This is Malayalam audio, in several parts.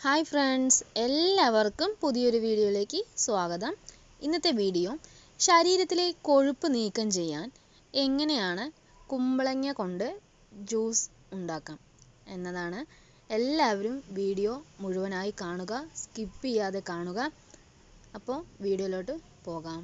ഹായ് ഫ്രണ്ട്സ് എല്ലാവർക്കും പുതിയൊരു വീഡിയോയിലേക്ക് സ്വാഗതം ഇന്നത്തെ വീഡിയോ ശരീരത്തിലെ കൊഴുപ്പ് നീക്കം ചെയ്യാൻ എങ്ങനെയാണ് കുമ്പളങ്ങ കൊണ്ട് ജ്യൂസ് ഉണ്ടാക്കാം എന്നതാണ് എല്ലാവരും വീഡിയോ മുഴുവനായി കാണുക സ്കിപ്പ് ചെയ്യാതെ കാണുക അപ്പോൾ വീഡിയോയിലോട്ട് പോകാം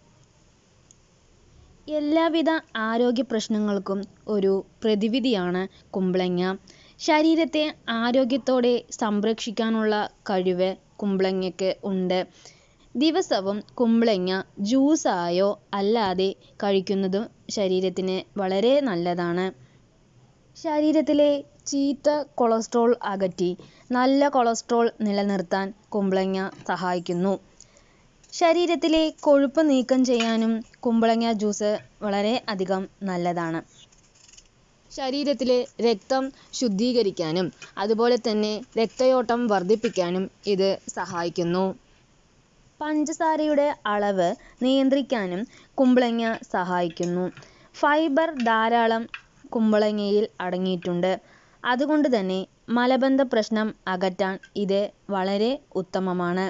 എല്ലാവിധ ആരോഗ്യ പ്രശ്നങ്ങൾക്കും ഒരു പ്രതിവിധിയാണ് കുമ്പളങ്ങ ശരീരത്തെ ആരോഗ്യത്തോടെ സംരക്ഷിക്കാനുള്ള കഴിവ് കുമ്പളങ്ങയ്ക്ക് ഉണ്ട് ദിവസവും കുമ്പളങ്ങ ജ്യൂസായോ അല്ലാതെ കഴിക്കുന്നതും ശരീരത്തിന് വളരെ നല്ലതാണ് ശരീരത്തിലെ ചീത്ത കൊളസ്ട്രോൾ അകറ്റി നല്ല കൊളസ്ട്രോൾ നിലനിർത്താൻ കുമ്പളങ്ങ സഹായിക്കുന്നു ശരീരത്തിലെ കൊഴുപ്പ് നീക്കം ചെയ്യാനും കുമ്പളങ്ങ ജ്യൂസ് വളരെ അധികം നല്ലതാണ് ശരീരത്തിലെ രക്തം ശുദ്ധീകരിക്കാനും അതുപോലെ തന്നെ രക്തയോട്ടം വർദ്ധിപ്പിക്കാനും ഇത് സഹായിക്കുന്നു പഞ്ചസാരയുടെ അളവ് നിയന്ത്രിക്കാനും കുമ്പളങ്ങ സഹായിക്കുന്നു ഫൈബർ ധാരാളം കുമ്പളങ്ങയിൽ അടങ്ങിയിട്ടുണ്ട് അതുകൊണ്ട് തന്നെ മലബന്ധ പ്രശ്നം അകറ്റാൻ ഇത് വളരെ ഉത്തമമാണ്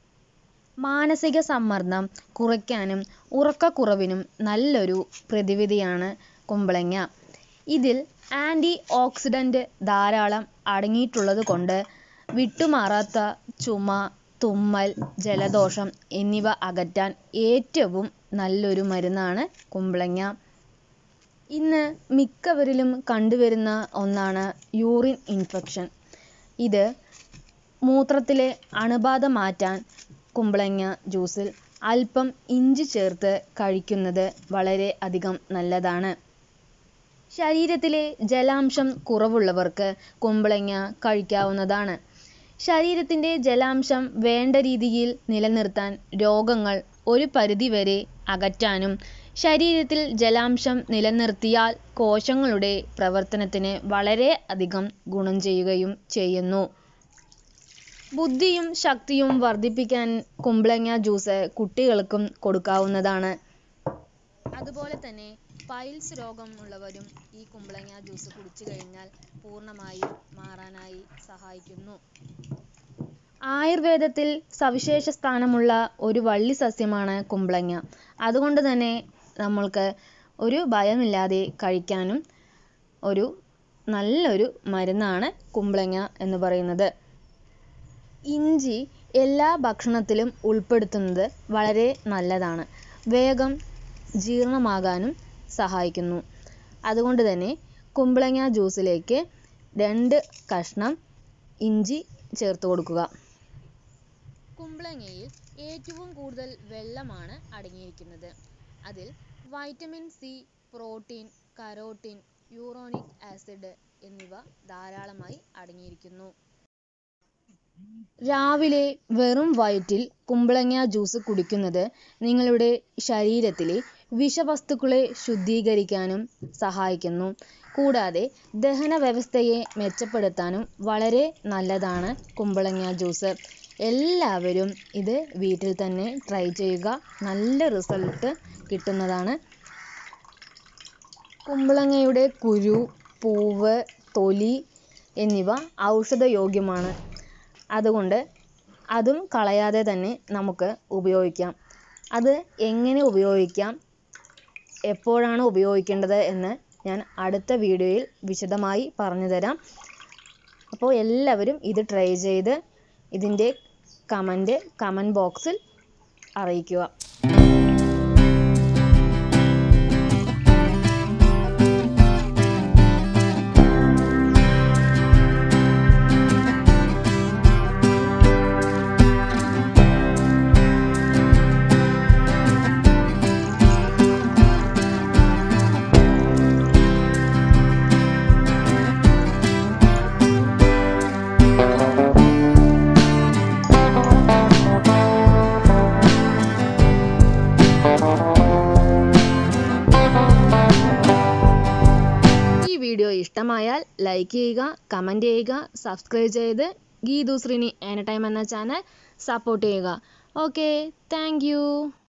മാനസിക സമ്മർദ്ദം കുറയ്ക്കാനും ഉറക്കക്കുറവിനും നല്ലൊരു പ്രതിവിധിയാണ് കുമ്പളങ്ങ ഇതിൽ ആൻറ്റി ഓക്സിഡൻ്റ് ധാരാളം അടങ്ങിയിട്ടുള്ളത് കൊണ്ട് വിട്ടുമാറാത്ത ചുമ തുമ്മൽ ജലദോഷം എന്നിവ അകറ്റാൻ ഏറ്റവും നല്ലൊരു മരുന്നാണ് കുമ്പളങ്ങ ഇന്ന് മിക്കവരിലും കണ്ടുവരുന്ന ഒന്നാണ് യൂറിൻ ഇൻഫെക്ഷൻ ഇത് മൂത്രത്തിലെ അണുബാധ മാറ്റാൻ കുമ്പളങ്ങ ജ്യൂസിൽ അല്പം ഇഞ്ചി ചേർത്ത് കഴിക്കുന്നത് വളരെ അധികം നല്ലതാണ് ശരീരത്തിലെ ജലാംശം കുറവുള്ളവർക്ക് കുമ്പളങ്ങ കഴിക്കാവുന്നതാണ് ശരീരത്തിൻ്റെ ജലാംശം വേണ്ട രീതിയിൽ നിലനിർത്താൻ രോഗങ്ങൾ ഒരു പരിധിവരെ അകറ്റാനും ശരീരത്തിൽ ജലാംശം നിലനിർത്തിയാൽ കോശങ്ങളുടെ പ്രവർത്തനത്തിന് വളരെ അധികം ഗുണം ചെയ്യുകയും ചെയ്യുന്നു ബുദ്ധിയും ശക്തിയും വർദ്ധിപ്പിക്കാൻ കുമ്പളങ്ങ ജ്യൂസ് കുട്ടികൾക്കും കൊടുക്കാവുന്നതാണ് അതുപോലെ തന്നെ പൈൽസ് രോഗം ഉള്ളവരും ഈ കുമ്പളങ്ങ ജ്യൂസ് കുടിച്ചു കഴിഞ്ഞാൽ പൂർണ്ണമായും മാറാനായി സഹായിക്കുന്നു ആയുർവേദത്തിൽ സവിശേഷ സ്ഥാനമുള്ള ഒരു വള്ളി സസ്യമാണ് കുമ്പളങ്ങ അതുകൊണ്ട് തന്നെ നമ്മൾക്ക് ഒരു ഭയമില്ലാതെ കഴിക്കാനും ഒരു നല്ലൊരു മരുന്നാണ് കുമ്പളങ്ങ എന്ന് പറയുന്നത് ഇഞ്ചി എല്ലാ ഭക്ഷണത്തിലും ഉൾപ്പെടുത്തുന്നത് വളരെ നല്ലതാണ് വേഗം ജീർണമാകാനും സഹായിക്കുന്നു അതുകൊണ്ട് തന്നെ കുമ്പളങ്ങ ജ്യൂസിലേക്ക് രണ്ട് കഷ്ണം ഇഞ്ചി ചേർത്ത് കൊടുക്കുക കുമ്പളങ്ങയിൽ ഏറ്റവും കൂടുതൽ വെള്ളമാണ് അടങ്ങിയിരിക്കുന്നത് അതിൽ vitamin C protein carotene uronic acid എന്നിവ ധാരാളമായി അടങ്ങിയിരിക്കുന്നു രാവിലെ വെറും വയറ്റിൽ കുമ്പളങ്ങ ജ്യൂസ് കുടിക്കുന്നത് നിങ്ങളുടെ ശരീരത്തിലെ വിഷവസ്തുക്കളെ ശുദ്ധീകരിക്കാനും സഹായിക്കുന്നു കൂടാതെ ദഹന വ്യവസ്ഥയെ മെച്ചപ്പെടുത്താനും വളരെ നല്ലതാണ് കുമ്പളങ്ങ ജ്യൂസ് എല്ലാവരും ഇത് വീട്ടിൽ തന്നെ ട്രൈ ചെയ്യുക നല്ല റിസൾട്ട് കിട്ടുന്നതാണ് കുമ്പളങ്ങയുടെ കുരു പൂവ് തൊലി എന്നിവ ഔഷധയോഗ്യമാണ് അതുകൊണ്ട് അതും കളയാതെ തന്നെ നമുക്ക് ഉപയോഗിക്കാം അത് എങ്ങനെ ഉപയോഗിക്കാം എപ്പോഴാണ് ഉപയോഗിക്കേണ്ടത് എന്ന് ഞാൻ അടുത്ത വീഡിയോയിൽ വിശദമായി പറഞ്ഞു തരാം അപ്പോൾ എല്ലാവരും ഇത് ട്രൈ ചെയ്ത് ഇതിൻ്റെ കമൻറ്റ് കമൻറ്റ് ബോക്സിൽ അറിയിക്കുക ഈ വീഡിയോ ഇഷ്ടമായാൽ ലൈക്ക് ചെയ്യുക കമൻറ്റ് ചെയ്യുക സബ്സ്ക്രൈബ് ചെയ്ത് ഗീതു ശ്രീനി എനടൈം എന്ന ചാനൽ സപ്പോർട്ട് ചെയ്യുക ഓക്കെ താങ്ക്